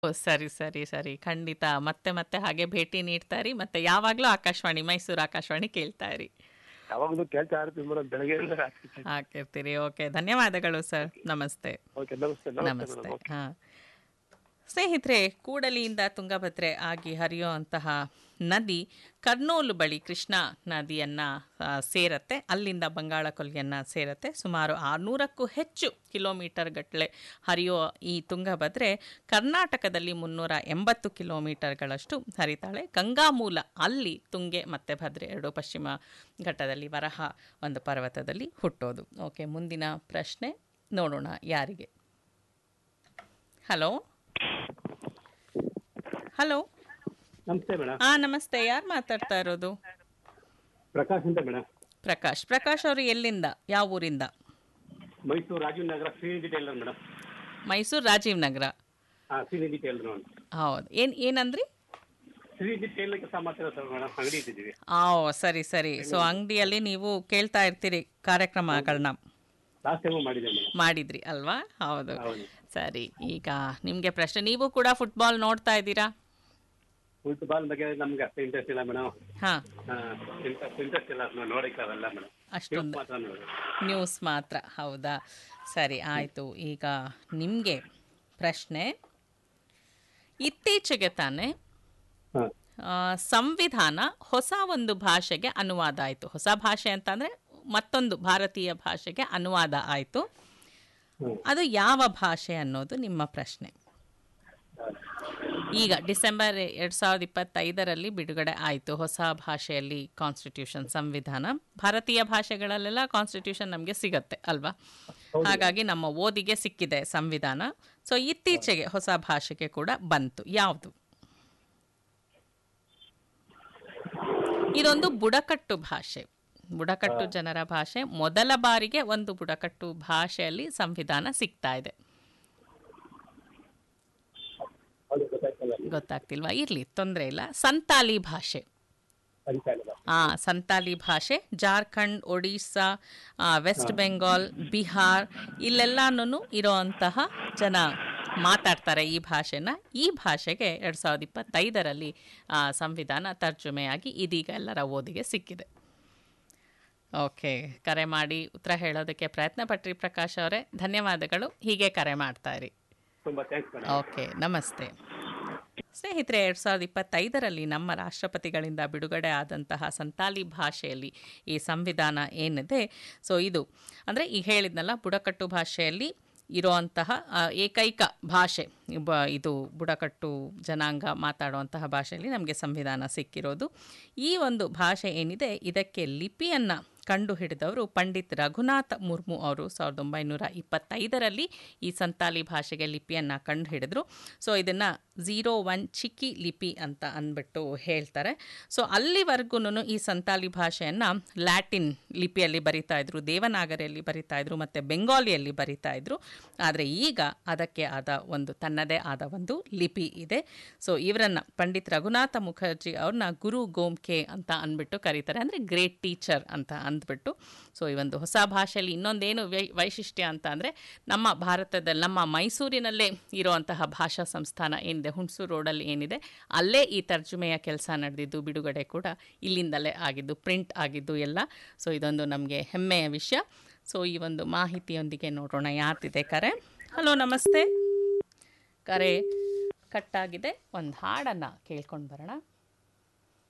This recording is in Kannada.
ಓ ಸರಿ ಸರಿ ಸರಿ ಖಂಡಿತ ಮತ್ತೆ ಮತ್ತೆ ಹಾಗೆ ಭೇಟಿ ನೀಡ್ತಾ ಇರಿ ಮತ್ತೆ ಯಾವಾಗಲೂ ಆಕಾಶವಾಣಿ ಮೈಸೂರು ಆಕಾಶವಾಣಿ ಕೇಳ್ತಾ ಇರಿ ಯಾವಾಗಲೂ ಕೇಳ್ತಾ ಇರ್ತೀವಿ ಮೇಡಮ್ ಬೆಳಗ್ಗೆಯಿಂದ ರಾತ್ರಿ ಹಾಕಿರ್ತೀರಿ ಓಕೆ ಧನ್ಯವಾದಗಳು ಸರ್ ನಮಸ್ತೆ ಓಕೆ ನಮಸ್ತೆ ನಮಸ್ತೆ ನಮಸ್ತೆ ಮೇಡಮ್ ಓಕೆ ಹಾ ಸ್ನೇಹಿತರೆ ಕೂಡಲಿಯಿಂದ ತುಂಗಭದ್ರೆ ಆಗಿ ಹರಿಯುವಂತಹ ನದಿ ಕರ್ನೂಲು ಬಳಿ ಕೃಷ್ಣಾ ನದಿಯನ್ನು ಸೇರತ್ತೆ ಅಲ್ಲಿಂದ ಬಂಗಾಳ ಕೊಲ್ಲಿಯನ್ನು ಸೇರತ್ತೆ ಸುಮಾರು ಆರುನೂರಕ್ಕೂ ಹೆಚ್ಚು ಕಿಲೋಮೀಟರ್ ಗಟ್ಟಲೆ ಹರಿಯುವ ಈ ತುಂಗಭದ್ರೆ ಕರ್ನಾಟಕದಲ್ಲಿ ಮುನ್ನೂರ ಎಂಬತ್ತು ಕಿಲೋಮೀಟರ್ಗಳಷ್ಟು ಹರಿತಾಳೆ ಗಂಗಾಮೂಲ ಅಲ್ಲಿ ತುಂಗೆ ಮತ್ತು ಭದ್ರೆ ಎರಡು ಪಶ್ಚಿಮ ಘಟ್ಟದಲ್ಲಿ ವರಹ ಒಂದು ಪರ್ವತದಲ್ಲಿ ಹುಟ್ಟೋದು ಓಕೆ ಮುಂದಿನ ಪ್ರಶ್ನೆ ನೋಡೋಣ ಯಾರಿಗೆ ಹಲೋ ಹಲೋ ನಮಸ್ತೆ ಮೇಡಮ್ ಹಾ ನಮಸ್ತೆ ಯಾರು ಮಾತಾಡ್ತಾ ಇರೋದು ಪ್ರಕಾಶ್ ಅಂತ ಮೇಡಮ್ ಪ್ರಕಾಶ್ ಪ್ರಕಾಶ್ ಅವರು ಎಲ್ಲಿಂದ ಯಾವ ಊರಿಂದ ಮೈಸೂರು ರಾಜೀವ್ ನಗರ ಶ್ರೀನಿಧಿ ಟೈಲರ್ ಮೇಡಮ್ ಮೈಸೂರು ರಾಜೀವ್ ನಗರ ಹಾಂ ಶ್ರೀನಿಧಿ ಟೈಲರ್ ಮೇಡಮ್ ಹೌದು ಏನು ಏನಂದ್ರಿ ಶ್ರೀನಿಧಿ ಟೈಲರ್ ಕೆಲಸ ಮಾಡ್ತಿರೋ ಸರ್ ಮೇಡಮ್ ಅಂಗಡಿ ಇಟ್ಟಿದ್ದೀವಿ ಆ ಸರಿ ಸರಿ ಸೊ ಅಂಗಡಿಯಲ್ಲಿ ನೀವು ಕೇಳ್ತಾ ಇರ್ತೀರಿ ಕಾರ್ಯಕ್ರಮಗಳನ್ನ ಲಾಸ್ಟ್ ಟೈಮು ಮಾಡಿದೆ ಮೇಡಮ್ ಮಾಡಿದ್ರಿ ಅಲ್ವಾ ಹೌದು ಹೌದು ಸರಿ ಈಗ ನಿಮಗೆ ಪ್ರಶ್ನೆ ನೀವು ಕೂಡ ಫುಟ್ಬಾಲ್ ನೋಡ್ತಾ ಇದ್ದೀರಾ ಫುಟ್ಬಾಲ್ ಬಗ್ಗೆ ನಮ್ಗೆ ಅಷ್ಟು ಇಂಟ್ರೆಸ್ಟ್ ಇಲ್ಲ ಮೇಡಮ್ ಹಾಂ ಇಂಟ್ರೆಸ್ಟ್ ಇಂಟ್ರೆಸ್ಟ್ ಇಲ್ಲ ನಾವು ನೋಡಕ್ಕೆ ಅವೆಲ್ಲ ಮೇಡಮ್ ಅಷ್ಟೊಂದು ಮಾತ್ರ ನೋಡಿ ನ್ಯೂಸ್ ಮಾತ್ರ ಹೌದಾ ಸರಿ ಆಯಿತು ಈಗ ನಿಮಗೆ ಪ್ರಶ್ನೆ ಇತ್ತೀಚೆಗೆ ತಾನೇ ಹಾಂ ಆ, ಸಂವಿಧಾನ ಹೊಸ ಒಂದು ಭಾಷೆಗೆ ಅನುವಾದ ಆಯಿತು ಹೊಸ ಭಾಷೆ ಅಂತಂದರೆ ಮತ್ತೊಂದು ಭಾರತೀಯ ಭಾಷೆಗೆ ಅನುವಾದ ಆಯಿತು ಹ್ಮ್. ಅದು ಯಾವ ಭಾಷೆ ಅನ್ನೋದು ನಿಮ್ಮ ಪ್ರಶ್ನೆ ಈಗ ಡಿಸೆಂಬರ್ ಎರಡು ಸಾವಿರದ ಇಪ್ಪತ್ತೈದರಲ್ಲಿ ಬಿಡುಗಡೆ ಆಯಿತು ಹೊಸ ಭಾಷೆಯಲ್ಲಿ ಕಾನ್ಸ್ಟಿಟ್ಯೂಷನ್ ಸಂವಿಧಾನ ಭಾರತೀಯ ಭಾಷೆಗಳಲ್ಲೆಲ್ಲ ಕಾನ್ಸ್ಟಿಟ್ಯೂಷನ್ ನಮಗೆ ಸಿಗತ್ತೆ ಅಲ್ವಾ ಹಾಗಾಗಿ ನಮ್ಮ ಓದಿಗೆ ಸಿಕ್ಕಿದೆ ಸಂವಿಧಾನ ಸೊ ಇತ್ತೀಚೆಗೆ ಹೊಸ ಭಾಷೆಗೆ ಕೂಡ ಬಂತು ಯಾವುದು ಇದೊಂದು ಬುಡಕಟ್ಟು ಭಾಷೆ ಬುಡಕಟ್ಟು ಜನರ ಭಾಷೆ ಮೊದಲ ಬಾರಿಗೆ ಒಂದು ಬುಡಕಟ್ಟು ಭಾಷೆಯಲ್ಲಿ ಸಂವಿಧಾನ ಸಿಗ್ತಾ ಇದೆ ಹೌದು ಗೊತ್ತಾಯ್ತಲ್ಲ ಗೊತ್ತಾಗ್ತಿಲ್ವಾ ಇರಲಿ ತೊಂದರೆ ಇಲ್ಲ ಸಂತಾಲಿ ಭಾಷೆ ಕಲಿತಾ ಇಲ್ಲ ಆ ಸಂತಾಲಿ ಭಾಷೆ ಜಾರ್ಖಂಡ್ ಒಡಿಸ್ಸಾ ಆ, ವೆಸ್ಟ್ ಬೆಂಗಾಲ್ ಬಿಹಾರ್ ಇಲ್ಲೆಲ್ಲಾನು ಇರೋವಂತಹ ಜನ ಮಾತಾಡ್ತಾರೆ ಈ ಭಾಷೆನ ಈ ಭಾಷೆಗೆ ಎರಡು ಸಾವಿರದ ಇಪ್ಪತ್ತೈದರಲ್ಲಿ ಆ, ಸಂವಿಧಾನ ತರ್ಜುಮೆಯಾಗಿ ಇದೀಗ ಎಲ್ಲರ ಓದಿಗೆ ಸಿಕ್ಕಿದೆ ಓಕೆ ಕರೆ ಮಾಡಿ ಉತ್ತರ ಹೇಳೋದಕ್ಕೆ ಪ್ರಯತ್ನ ಪಟ್ರಿ ಪ್ರಕಾಶ್ ಅವರೇ ಧನ್ಯವಾದಗಳು ಹೀಗೆ ಕರೆ ಮಾಡ್ತಾ ಇರಿ ತುಂಬ ಥ್ಯಾಂಕ್ಸ್ ಮೇಡಮ್ ಓಕೆ ನಮಸ್ತೆ ಸ್ನೇಹಿತರೆ ಎರಡು ಸಾವಿರದ ಇಪ್ಪತ್ತೈದರಲ್ಲಿ ನಮ್ಮ ರಾಷ್ಟ್ರಪತಿಗಳಿಂದ ಬಿಡುಗಡೆ ಆದಂತಹ ಸಂತಾಲಿ ಭಾಷೆಯಲ್ಲಿ ಈ ಸಂವಿಧಾನ ಏನಿದೆ ಸೊ ಇದು ಅಂದರೆ ಈಗ ಹೇಳಿದ್ನಲ್ಲ ಬುಡಕಟ್ಟು ಭಾಷೆಯಲ್ಲಿ ಇರುವಂತಹ ಆ, ಏಕೈಕ ಭಾಷೆ ಬ ಇದು ಬುಡಕಟ್ಟು ಜನಾಂಗ ಮಾತಾಡುವಂತಹ ಭಾಷೆಯಲ್ಲಿ ನಮಗೆ ಸಂವಿಧಾನ ಸಿಕ್ಕಿರೋದು ಈ ಒಂದು ಭಾಷೆ ಏನಿದೆ ಇದಕ್ಕೆ ಲಿಪಿಯನ್ನು ಕಂಡು ಹಿಡಿದವರು ಪಂಡಿತ್ ರಘುನಾಥ ಮುರ್ಮು ಅವರು ಸಾವಿರದ ಒಂಬೈನೂರ ಇಪ್ಪತ್ತೈದರಲ್ಲಿ ಈ ಸಂತಾಲಿ ಭಾಷೆಗೆ ಲಿಪಿಯನ್ನು ಕಂಡು ಹಿಡಿದ್ರು ಸೊ ಇದನ್ನು ಝೀರೋ ಒನ್ ಚಿಕ್ಕಿ ಲಿಪಿ ಅಂತ ಅಂದ್ಬಿಟ್ಟು ಹೇಳ್ತಾರೆ ಸೊ ಅಲ್ಲಿವರೆಗೂ ಈ ಸಂತಾಲಿ ಭಾಷೆಯನ್ನು ಲ್ಯಾಟಿನ್ ಲಿಪಿಯಲ್ಲಿ ಬರಿತಾ ಇದ್ರು ದೇವನಾಗರಿಯಲ್ಲಿ ಬರಿತಾ ಇದ್ರು ಮತ್ತು ಬೆಂಗಾಲಿಯಲ್ಲಿ ಬರಿತಾ ಇದ್ರು ಆದರೆ ಈಗ ಅದಕ್ಕೆ ಆದ ಒಂದು ತನ್ನದೇ ಆದ ಒಂದು ಲಿಪಿ ಇದೆ ಸೊ ಇವರನ್ನು ಪಂಡಿತ್ ರಘುನಾಥ ಮುಖರ್ಜಿ ಅವ್ರನ್ನ ಗುರು ಗೋಮ್ಕೆ ಅಂತ ಅಂದ್ಬಿಟ್ಟು ಕರೀತಾರೆ ಅಂದರೆ ಗ್ರೇಟ್ ಟೀಚರ್ ಅಂತ ಅಂದ್ಬಿಟ್ಟು ಸೊ ಈ ಒಂದು ಹೊಸ ಭಾಷೆಯಲ್ಲಿ ಇನ್ನೊಂದೇನು ವೈ ವೈಶಿಷ್ಟ್ಯ ಅಂತ ಅಂದರೆ ನಮ್ಮ ಭಾರತದಲ್ಲಿ ನಮ್ಮ ಮೈಸೂರಿನಲ್ಲೇ ಇರುವಂತಹ ಭಾಷಾ ಸಂಸ್ಥಾನ ಏನಿದೆ ಹುಣಸೂರು ರೋಡಲ್ಲಿ ಏನಿದೆ ಅಲ್ಲೇ ಈ ತರ್ಜುಮೆಯ ಕೆಲಸ ನಡೆದಿದ್ದು ಬಿಡುಗಡೆ ಕೂಡ ಇಲ್ಲಿಂದಲೇ ಆಗಿದ್ದು ಪ್ರಿಂಟ್ ಆಗಿದ್ದು ಎಲ್ಲ ಸೊ ಇದೊಂದು ನಮಗೆ ಹೆಮ್ಮೆಯ ವಿಷಯ ಸೊ ಈ ಒಂದು ಮಾಹಿತಿಯೊಂದಿಗೆ ನೋಡೋಣ ಯಾರ್ದಿದೆ ಕರೆ ಹಲೋ ನಮಸ್ತೆ ಕರೆ ಕಟ್ಟಾಗಿದೆ ಒಂದು ಹಾಡನ್ನು ಕೇಳ್ಕೊಂಡು ಬರೋಣ